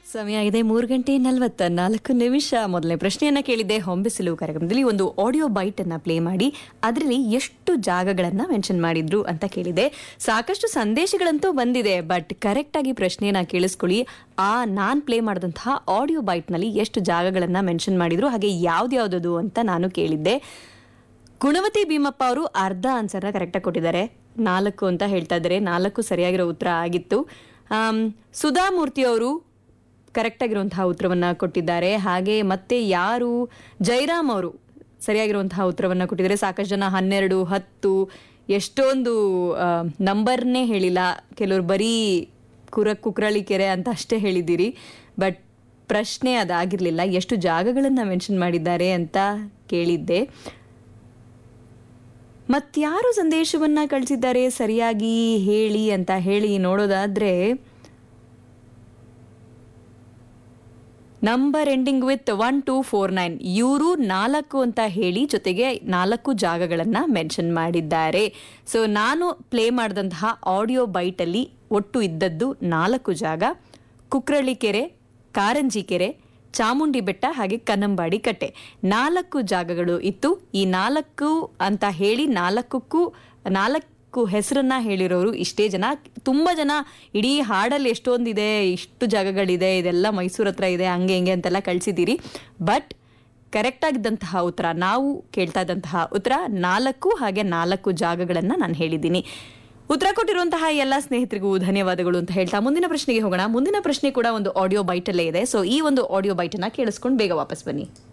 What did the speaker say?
ಸಮಯ ಇದೆ ಮೂರು ಗಂಟೆ ನಲವತ್ತ ನಾಲ್ಕು ನಿಮಿಷ ಮೊದಲನೇ ಪ್ರಶ್ನೆಯನ್ನ ಕೇಳಿದ್ದೆ ಹೊಂಬಿಸಿಲು ಕಾರ್ಯಕ್ರಮದಲ್ಲಿ ಒಂದು ಆಡಿಯೋ ಬೈಟ್ ಅನ್ನ ಪ್ಲೇ ಮಾಡಿ ಅದರಲ್ಲಿ ಎಷ್ಟು ಜಾಗಗಳನ್ನ ಮೆನ್ಷನ್ ಮಾಡಿದ್ರು ಅಂತ ಕೇಳಿದೆ ಸಾಕಷ್ಟು ಸಂದೇಶಗಳಂತೂ ಬಂದಿದೆ ಬಟ್ ಕರೆಕ್ಟ್ ಆಗಿ ಪ್ರಶ್ನೆಯನ್ನ ಕೇಳಿಸ್ಕೊಳ್ಳಿ ಆ ನಾನ್ ಪ್ಲೇ ಮಾಡಿದಂತಹ ಆಡಿಯೋ ಬೈಟ್ ನಲ್ಲಿ ಎಷ್ಟು ಜಾಗಗಳನ್ನ ಮೆನ್ಷನ್ ಮಾಡಿದ್ರು ಹಾಗೆ ಯಾವ್ದ್ಯಾವ್ದದು ಅಂತ ನಾನು ಕೇಳಿದ್ದೆ ಗುಣವತಿ ಭೀಮಪ್ಪ ಅವರು ಅರ್ಧ ಆನ್ಸರ್ನ ಕರೆಕ್ಟಾಗಿ ಕೊಟ್ಟಿದ್ದಾರೆ ನಾಲ್ಕು ಅಂತ ಹೇಳ್ತಾ ಇದ್ದಾರೆ ನಾಲ್ಕು ಸರಿಯಾಗಿರೋ ಉತ್ತರ ಆಗಿತ್ತು ಆಮ್, ಸುಧಾಮೂರ್ತಿ ಅವರು ಕರೆಕ್ಟಾಗಿರುವಂತಹ ಉತ್ತರವನ್ನ ಕೊಟ್ಟಿದ್ದಾರೆ ಹಾಗೆ ಮತ್ತೆ ಯಾರು ಜೈರಾಮ್ ಅವರು ಸರಿಯಾಗಿರುವಂತಹ ಉತ್ತರವನ್ನ ಕೊಟ್ಟಿದ್ದಾರೆ ಸಾಕಷ್ಟು ಜನ ಹನ್ನೆರಡು ಹತ್ತು ಎಷ್ಟೊಂದು ನಂಬರ್ನೇ ಹೇಳಿಲ್ಲ ಕೆಲವರು ಬರೀ ಕುರ ಕುಕ್ರಳಿ ಕೆರೆ ಅಂತ ಅಷ್ಟೇ ಹೇಳಿದ್ದೀರಿ ಬಟ್ ಪ್ರಶ್ನೆ ಅದಾಗಿರ್ಲಿಲ್ಲ ಎಷ್ಟು ಜಾಗಗಳನ್ನ ಮೆನ್ಷನ್ ಮಾಡಿದ್ದಾರೆ ಅಂತ ಕೇಳಿದ್ದೆ ಮತ್ಯಾರು ಸಂದೇಶವನ್ನ ಕಳಿಸಿದ್ದಾರೆ ಸರಿಯಾಗಿ ಹೇಳಿ ಅಂತ ಹೇಳಿ ನೋಡೋದಾದ್ರೆ number ending with one two four nine ಇವರು ನಾಲ್ಕು ಅಂತ ಹೇಳಿ ಜೊತೆಗೆ ನಾಲ್ಕು ಜಾಗಗಳನ್ನ ಮೆನ್ಷನ್ ಮಾಡಿದ್ದಾರೆ ಸೊ ನಾನು ಪ್ಲೇ ಮಾಡಿದಂತಹ ಆಡಿಯೋ ಬೈಟಲ್ಲಿ ಒಟ್ಟು ಇದ್ದದ್ದು ನಾಲ್ಕು ಜಾಗ ಕುಕ್ರಳ್ಳಿ ಕೆರೆ ಕಾರಂಜಿ ಕೆರೆ ಚಾಮುಂಡಿ ಬೆಟ್ಟ ಹಾಗೆ ಕನ್ನಂಬಾಡಿ ಕಟ್ಟೆ ನಾಲ್ಕು ಜಾಗಗಳು ಇತ್ತು ಈ ನಾಲ್ಕು ಅಂತ ಹೇಳಿ ನಾಲ್ಕಕ್ಕೂ ನಾಲ್ಕು ಹೆಸರನ್ನ ಹೇಳಿರೋರು ಇಷ್ಟೇ ಜನ ತುಂಬಾ ಜನ ಇಡೀ ಹಾಡಲ್ಲಿ ಎಷ್ಟೊಂದಿದೆ ಇಷ್ಟು ಜಾಗಗಳಿದೆ ಇದೆಲ್ಲ ಮೈಸೂರ್ ಹತ್ರ ಇದೆ ಹಂಗೆ ಹಿಂಗೆ ಅಂತೆಲ್ಲ ಕಳ್ಸಿದ್ದೀರಿ ಬಟ್ ಕರೆಕ್ಟ್ ಆಗಿದ್ದಂತಹ ಉತ್ತರ ನಾವು ಕೇಳ್ತಾ ಇದ್ದಂತಹ ಉತ್ತರ ನಾಲ್ಕು ಹಾಗೆ ನಾಲ್ಕು ಜಾಗಗಳನ್ನ ನಾನು ಹೇಳಿದ್ದೀನಿ ಉತ್ತರ ಕೊಟ್ಟಿರುವಂತಹ ಎಲ್ಲ ಸ್ನೇಹಿತರಿಗೂ ಧನ್ಯವಾದಗಳು ಅಂತ ಹೇಳ್ತಾ ಮುಂದಿನ ಪ್ರಶ್ನೆಗೆ ಹೋಗೋಣ ಮುಂದಿನ ಪ್ರಶ್ನೆ ಕೂಡ ಒಂದು ಆಡಿಯೋ ಬೈಟಲ್ಲೇ ಇದೆ ಸೊ ಈ ಒಂದು ಆಡಿಯೋ ಬೈಟನ್ನ ಕೇಳಿಸ್ಕೊಂಡು ಬೇಗ ವಾಪಸ್ ಬನ್ನಿ